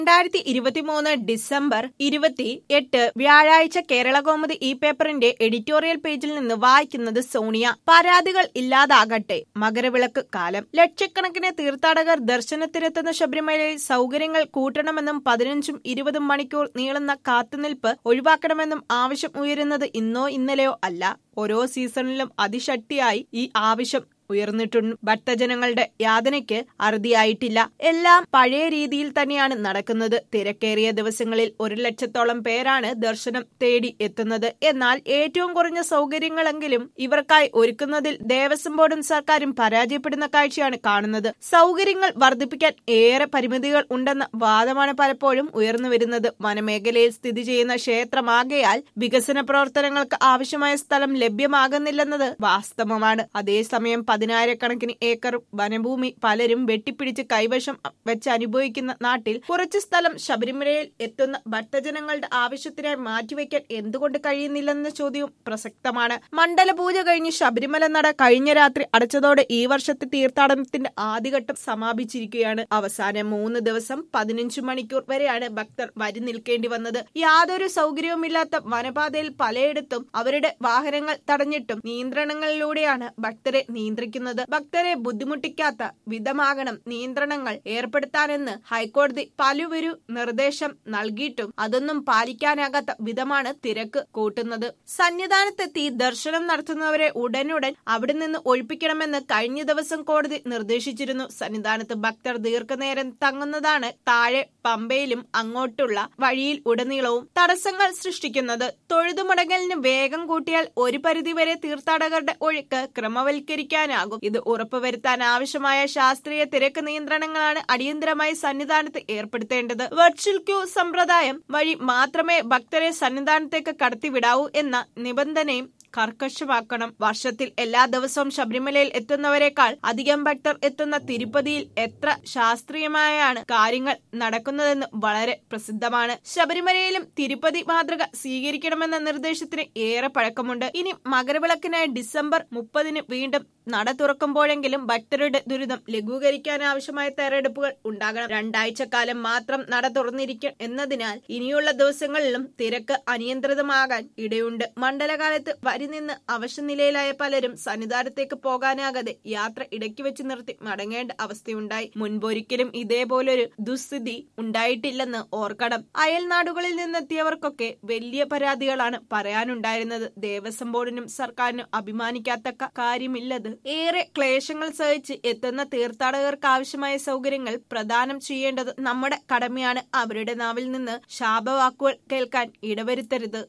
രണ്ടായിരത്തി ഇരുപത്തിമൂന്ന് ഡിസംബർ ഇരുപത്തി എട്ട് വ്യാഴാഴ്ച കേരള കൗമുദി ഈ പേപ്പറിന്റെ എഡിറ്റോറിയൽ പേജിൽ നിന്ന് വായിക്കുന്നത് സോണിയ പരാതികൾ ഇല്ലാതാകട്ടെ മകരവിളക്ക് കാലം ലക്ഷക്കണക്കിന് തീർത്ഥാടകർ ദർശനത്തിനെത്തുന്ന ശബരിമലയിൽ സൗകര്യങ്ങൾ കൂട്ടണമെന്നും പതിനഞ്ചും ഇരുപതും മണിക്കൂർ നീളുന്ന കാത്തുനിൽപ്പ് ഒഴിവാക്കണമെന്നും ആവശ്യം ഉയരുന്നത് ഇന്നോ ഇന്നലെയോ അല്ല ഓരോ സീസണിലും അതിശക്തിയായി ഈ ആവശ്യം ഉയർന്നിട്ടുണ്ട് ഭക്തജനങ്ങളുടെ യാതനയ്ക്ക് അറുതിയായിട്ടില്ല എല്ലാം പഴയ രീതിയിൽ തന്നെയാണ് നടക്കുന്നത് തിരക്കേറിയ ദിവസങ്ങളിൽ ഒരു ലക്ഷത്തോളം പേരാണ് ദർശനം തേടി എത്തുന്നത് എന്നാൽ ഏറ്റവും കുറഞ്ഞ സൗകര്യങ്ങളെങ്കിലും ഇവർക്കായി ഒരുക്കുന്നതിൽ ദേവസ്വം ബോർഡും സർക്കാരും പരാജയപ്പെടുന്ന കാഴ്ചയാണ് കാണുന്നത് സൗകര്യങ്ങൾ വർദ്ധിപ്പിക്കാൻ ഏറെ പരിമിതികൾ ഉണ്ടെന്ന വാദമാണ് പലപ്പോഴും ഉയർന്നു വരുന്നത് വനമേഖലയിൽ സ്ഥിതി ചെയ്യുന്ന ക്ഷേത്രമാകയാൽ വികസന പ്രവർത്തനങ്ങൾക്ക് ആവശ്യമായ സ്ഥലം ലഭ്യമാകുന്നില്ലെന്നത് വാസ്തവമാണ് അതേസമയം പതിനായിരക്കണക്കിന് ഏക്കർ വനഭൂമി പലരും വെട്ടിപ്പിടിച്ച് കൈവശം വെച്ച് അനുഭവിക്കുന്ന നാട്ടിൽ കുറച്ച് സ്ഥലം ശബരിമലയിൽ എത്തുന്ന ഭക്തജനങ്ങളുടെ ആവശ്യത്തിനായി മാറ്റിവെക്കാൻ എന്തുകൊണ്ട് കഴിയുന്നില്ലെന്ന ചോദ്യവും പ്രസക്തമാണ് മണ്ഡലപൂജ കഴിഞ്ഞ് ശബരിമല നട കഴിഞ്ഞ രാത്രി അടച്ചതോടെ ഈ വർഷത്തെ തീർത്ഥാടനത്തിന്റെ ആദ്യഘട്ടം സമാപിച്ചിരിക്കുകയാണ് അവസാന മൂന്ന് ദിവസം പതിനഞ്ചു മണിക്കൂർ വരെയാണ് ഭക്തർ വരി നിൽക്കേണ്ടി വന്നത് യാതൊരു സൗകര്യവുമില്ലാത്ത വനപാതയിൽ പലയിടത്തും അവരുടെ വാഹനങ്ങൾ തടഞ്ഞിട്ടും നിയന്ത്രണങ്ങളിലൂടെയാണ് ഭക്തരെ നിയന്ത്രിക്കുന്നത് ഭക്തരെ ബുദ്ധിമുട്ടിക്കാത്ത വിധമാകണം നിയന്ത്രണങ്ങൾ ഏർപ്പെടുത്താനെന്ന് ഹൈക്കോടതി പലവരു നിർദ്ദേശം നൽകിയിട്ടും അതൊന്നും പാലിക്കാനാകാത്ത വിധമാണ് തിരക്ക് കൂട്ടുന്നത് സന്നിധാനത്തെത്തി ദർശനം നടത്തുന്നവരെ ഉടനുടൻ അവിടെ നിന്ന് ഒഴിപ്പിക്കണമെന്ന് കഴിഞ്ഞ ദിവസം കോടതി നിർദ്ദേശിച്ചിരുന്നു സന്നിധാനത്ത് ഭക്തർ ദീർഘനേരം തങ്ങുന്നതാണ് താഴെ പമ്പയിലും അങ്ങോട്ടുള്ള വഴിയിൽ ഉടനീളവും തടസ്സങ്ങൾ സൃഷ്ടിക്കുന്നത് തൊഴുതുമുടങ്ങലിന് വേഗം കൂട്ടിയാൽ ഒരു പരിധിവരെ തീർത്ഥാടകരുടെ ഒഴുക്ക് ക്രമവൽക്കരിക്കാനാകും ഇത് ഉറപ്പുവരുത്താൻ ആവശ്യമായ ശാസ്ത്രീയ തിരക്ക് നിയന്ത്രണങ്ങളാണ് അടിയന്തരമായി സന്നിധാനത്ത് ഏർപ്പെടുത്തേണ്ടത് വെർച്വൽ ക്യൂ സമ്പ്രദായം വഴി മാത്രമേ ഭക്തരെ സന്നിധാനത്തേക്ക് കടത്തിവിടാവൂ എന്ന നിബന്ധനയും കർക്കശമാക്കണം വർഷത്തിൽ എല്ലാ ദിവസവും ശബരിമലയിൽ എത്തുന്നവരെക്കാൾ അധികം ഭക്തർ എത്തുന്ന തിരുപ്പതിയിൽ എത്ര ശാസ്ത്രീയമായാണ് കാര്യങ്ങൾ നടക്കുന്നതെന്ന് വളരെ പ്രസിദ്ധമാണ് ശബരിമലയിലും തിരുപ്പതി മാതൃക സ്വീകരിക്കണമെന്ന നിർദ്ദേശത്തിന് ഏറെ പഴക്കമുണ്ട് ഇനി മകരവിളക്കിനായി ഡിസംബർ മുപ്പതിന് വീണ്ടും നട തുറക്കുമ്പോഴെങ്കിലും ഭക്തരുടെ ദുരിതം ലഘൂകരിക്കാൻ ആവശ്യമായ തയ്യാറെടുപ്പുകൾ ഉണ്ടാകണം രണ്ടാഴ്ച കാലം മാത്രം നട തുറന്നിരിക്കും എന്നതിനാൽ ഇനിയുള്ള ദിവസങ്ങളിലും തിരക്ക് അനിയന്ത്രിതമാകാൻ ഇടയുണ്ട് മണ്ഡലകാലത്ത് വരി നിന്ന് അവശനിലയിലായ പലരും സന്നിധാനത്തേക്ക് പോകാനാകാതെ യാത്ര ഇടയ്ക്ക് വെച്ച് നിർത്തി മടങ്ങേണ്ട അവസ്ഥയുണ്ടായി മുൻപൊരിക്കലും ഇതേപോലൊരു ദുസ്ഥിതി ഉണ്ടായിട്ടില്ലെന്ന് ഓർക്കണം അയൽനാടുകളിൽ നിന്നെത്തിയവർക്കൊക്കെ വലിയ പരാതികളാണ് പറയാനുണ്ടായിരുന്നത് ദേവസ്വം ബോർഡിനും സർക്കാരിനും അഭിമാനിക്കാത്തക്ക കാര്യമില്ലത് ഏറെ ക്ലേശങ്ങൾ സഹിച്ച് എത്തുന്ന തീർത്ഥാടകർക്ക് ആവശ്യമായ സൗകര്യങ്ങൾ പ്രദാനം ചെയ്യേണ്ടത് നമ്മുടെ കടമയാണ് അവരുടെ നാവിൽ നിന്ന് ശാപവാക്കുകൾ കേൾക്കാൻ ഇടവരുത്തരുത്